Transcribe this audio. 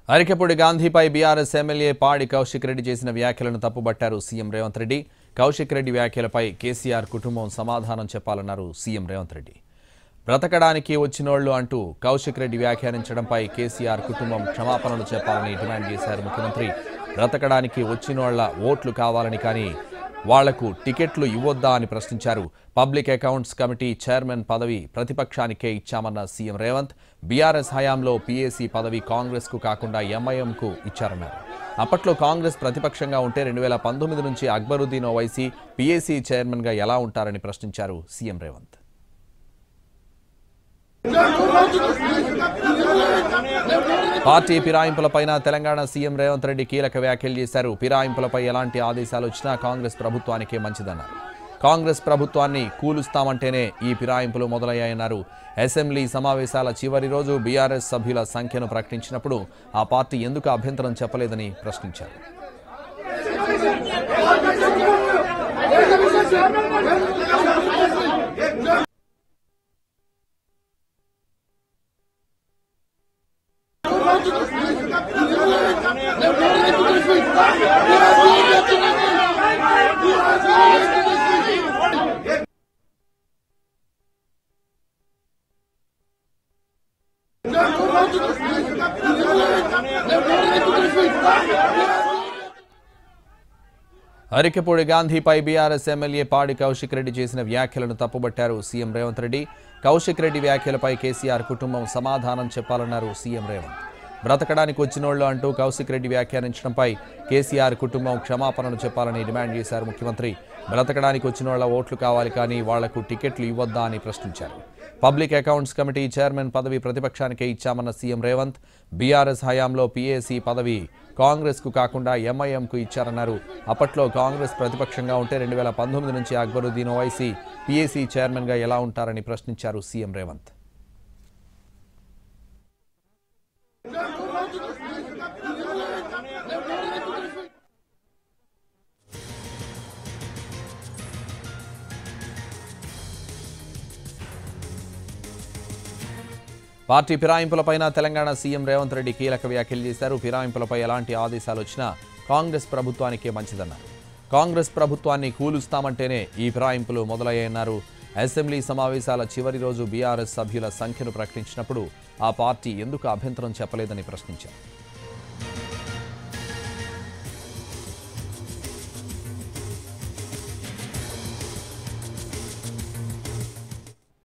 Arikepudi గాంధీపై BRS MLA పాడి కౌశిక్ రెడ్డి చేసిన వ్యాఖ్యలను తప్పుబట్టారు సీఎం రేవంత్ రెడ్డి కౌశిక్ రెడ్డి వ్యాఖ్యలపై కేసీఆర్ కుటుంబం సమాధానం చెప్పాలన్నారు సీఎం రేవంత్ రెడ్డి బ్రతకడానికి వచ్చినోళ్లు అంటూ కౌశిక్ రెడ్డి వ్యాఖ్యానించడంపై కేసీఆర్ కుటుంబం క్షమాపణలు చెప్పాలని డిమాండ్ చేశారు ముఖ్యమంత్రి బ్రతకడానికి వచ్చినోళ్ల ఓట్లు కావాలని కానీ వాళ్లకు టికెట్లు ఇవ్వొద్దా అని ప్రశ్నించారు పబ్లిక్ అకౌంట్స్ కమిటీ చైర్మన్ పదవి ప్రతిపక్షానికే ఇచ్చామన్న సీఎం రేవంత్ బీఆర్ఎస్ హయాంలో పీఏసీ పదవి కాంగ్రెస్కు కాకుండా ఎంఐఎంకు ఇచ్చారన్నారు అప్పట్లో కాంగ్రెస్ ప్రతిపక్షంగా ఉంటే రెండు వేల పంతొమ్మిది నుంచి అక్బరుద్దీన్ ఓవైసీ పీఏసీ చైర్మన్గా ఎలా ఉంటారని ప్రశ్నించారు సీఎం రేవంత్ పార్టీ ఫిరాయింపులపైన తెలంగాణ సీఎం రేవంత్ రెడ్డి కీలక వ్యాఖ్యలు చేశారు ఫిరాయింపులపై ఎలాంటి ఆదేశాలు వచ్చినా కాంగ్రెస్ ప్రభుత్వానికే మంచిదన్నారు కాంగ్రెస్ ప్రభుత్వాన్ని కూలుస్తామంటేనే ఈ ఫిరాయింపులు మొదలయ్యాయన్నారు అసెంబ్లీ సమావేశాల చివరి రోజు బీఆర్ఎస్ సభ్యుల సంఖ్యను ప్రకటించినప్పుడు ఆ పార్టీ ఎందుకు అభ్యంతరం చెప్పలేదని ప్రశ్నించారు అరికెపూడి గాంధీపై బీఆర్ఎస్ ఎమ్మెల్యే పాడి కౌశిక్ రెడ్డి చేసిన వ్యాఖ్యలను తప్పుబట్టారు సీఎం రేవంత్ రెడ్డి కౌశిక్ రెడ్డి వ్యాఖ్యలపై కేసీఆర్ కుటుంబం సమాధానం చెప్పాలన్నారు సీఎం రేవంత్ బ్రతకడానికి వచ్చినోళ్లు అంటూ కౌశిక్ రెడ్డి వ్యాఖ్యానించడంపై కేసీఆర్ కుటుంబం క్షమాపణలు చెప్పాలని డిమాండ్ చేశారు ముఖ్యమంత్రి బ్రతకడానికి వచ్చినోళ్ల ఓట్లు కావాలి కానీ వాళ్లకు టికెట్లు ఇవ్వొద్దా అని ప్రశ్నించారు పబ్లిక్ అకౌంట్స్ కమిటీ చైర్మన్ పదవి ప్రతిపక్షానికే ఇచ్చామన్న సీఎం రేవంత్ బీఆర్ఎస్ హయాంలో పీఏసీ పదవి కాంగ్రెస్కు కాకుండా ఎంఐఎంకు ఇచ్చారన్నారు అప్పట్లో కాంగ్రెస్ ప్రతిపక్షంగా ఉంటే రెండు వేల పంతొమ్మిది నుంచి అక్బరుద్దీన్ ఓవైసీ పీఏసీ చైర్మన్గా ఎలా ఉంటారని ప్రశ్నించారు సీఎం రేవంత్ పార్టీ ఫిరాయింపులపైన తెలంగాణ సీఎం రేవంత్ రెడ్డి కీలక వ్యాఖ్యలు చేశారు ఫిరాయింపులపై ఎలాంటి ఆదేశాలు వచ్చినా కాంగ్రెస్ ప్రభుత్వానికే మంచిదన్నారు కాంగ్రెస్ ప్రభుత్వాన్ని కూలుస్తామంటేనే ఈ ఫిరాయింపులు మొదలయ్యాయన్నారు అసెంబ్లీ సమావేశాల చివరి రోజు బీఆర్ఎస్ సభ్యుల సంఖ్యను ప్రకటించినప్పుడు ఆ పార్టీ ఎందుకు అభ్యంతరం చెప్పలేదని ప్రశ్నించారు